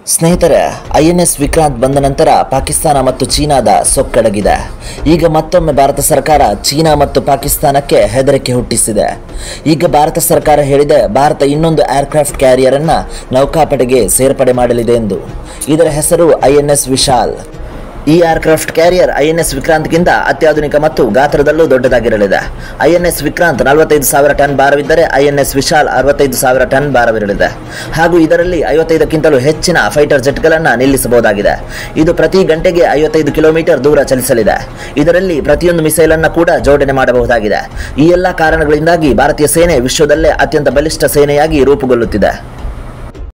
ಸ್ನೇಹಿತರೆ ಐಎನ್ಎಸ್ ವಿಕ್ರಾಂತ್ ಬಂದ ನಂತರ ಪಾಕಿಸ್ತಾನ ಮತ್ತು ಚೀನಾದ ಸೊಕ್ಕಡಗಿದೆ ಈಗ ಮತ್ತೊಮ್ಮೆ ಭಾರತ ಸರ್ಕಾರ ಚೀನಾ ಮತ್ತು ಪಾಕಿಸ್ತಾನಕ್ಕೆ ಹೆದರಿಕೆ ಹುಟ್ಟಿಸಿದೆ ಈಗ ಭಾರತ ಸರ್ಕಾರ ಹೇಳಿದೆ ಭಾರತ ಇನ್ನೊಂದು ಏರ್ಕ್ರಾಫ್ಟ್ ಕ್ಯಾರಿಯರ್ ಅನ್ನ ನೌಕಾಪಡೆಗೆ ಸೇರ್ಪಡೆ ಮಾಡಲಿದೆ ಎಂದು ಇದರ ಹೆಸರು ಐಎನ್ಎಸ್ ವಿಶಾಲ್ ಈ ಏರ್ಕ್ರಾಫ್ಟ್ ಕ್ಯಾರಿಯರ್ ಐಎನ್ಎಸ್ ವಿಕ್ರಾಂತ್ಗಿಂತ ಅತ್ಯಾಧುನಿಕ ಮತ್ತು ಗಾತ್ರದಲ್ಲೂ ದೊಡ್ಡದಾಗಿರಲಿದೆ ಐಎನ್ಎಸ್ ವಿಕ್ರಾಂತ್ ನಲವತ್ತೈದು ಸಾವಿರ ಟನ್ ಭಾರವಿದ್ದರೆ ಐಎನ್ಎಸ್ ವಿಶಾಲ್ ಅರವತ್ತೈದು ಸಾವಿರ ಟನ್ ಭಾರವಿರಲಿದೆ ಹಾಗೂ ಇದರಲ್ಲಿ ಐವತ್ತೈದಕ್ಕಿಂತಲೂ ಹೆಚ್ಚಿನ ಫೈಟರ್ ಜೆಟ್ಗಳನ್ನು ನಿಲ್ಲಿಸಬಹುದಾಗಿದೆ ಇದು ಪ್ರತಿ ಗಂಟೆಗೆ ಐವತ್ತೈದು ಕಿಲೋಮೀಟರ್ ದೂರ ಚಲಿಸಲಿದೆ ಇದರಲ್ಲಿ ಪ್ರತಿಯೊಂದು ಮಿಸೈಲ್ ಅನ್ನು ಕೂಡ ಜೋಡಣೆ ಮಾಡಬಹುದಾಗಿದೆ ಈ ಎಲ್ಲ ಕಾರಣಗಳಿಂದಾಗಿ ಭಾರತೀಯ ಸೇನೆ ವಿಶ್ವದಲ್ಲೇ ಅತ್ಯಂತ ಬಲಿಷ್ಠ ಸೇನೆಯಾಗಿ ರೂಪುಗೊಳ್ಳುತ್ತಿದೆ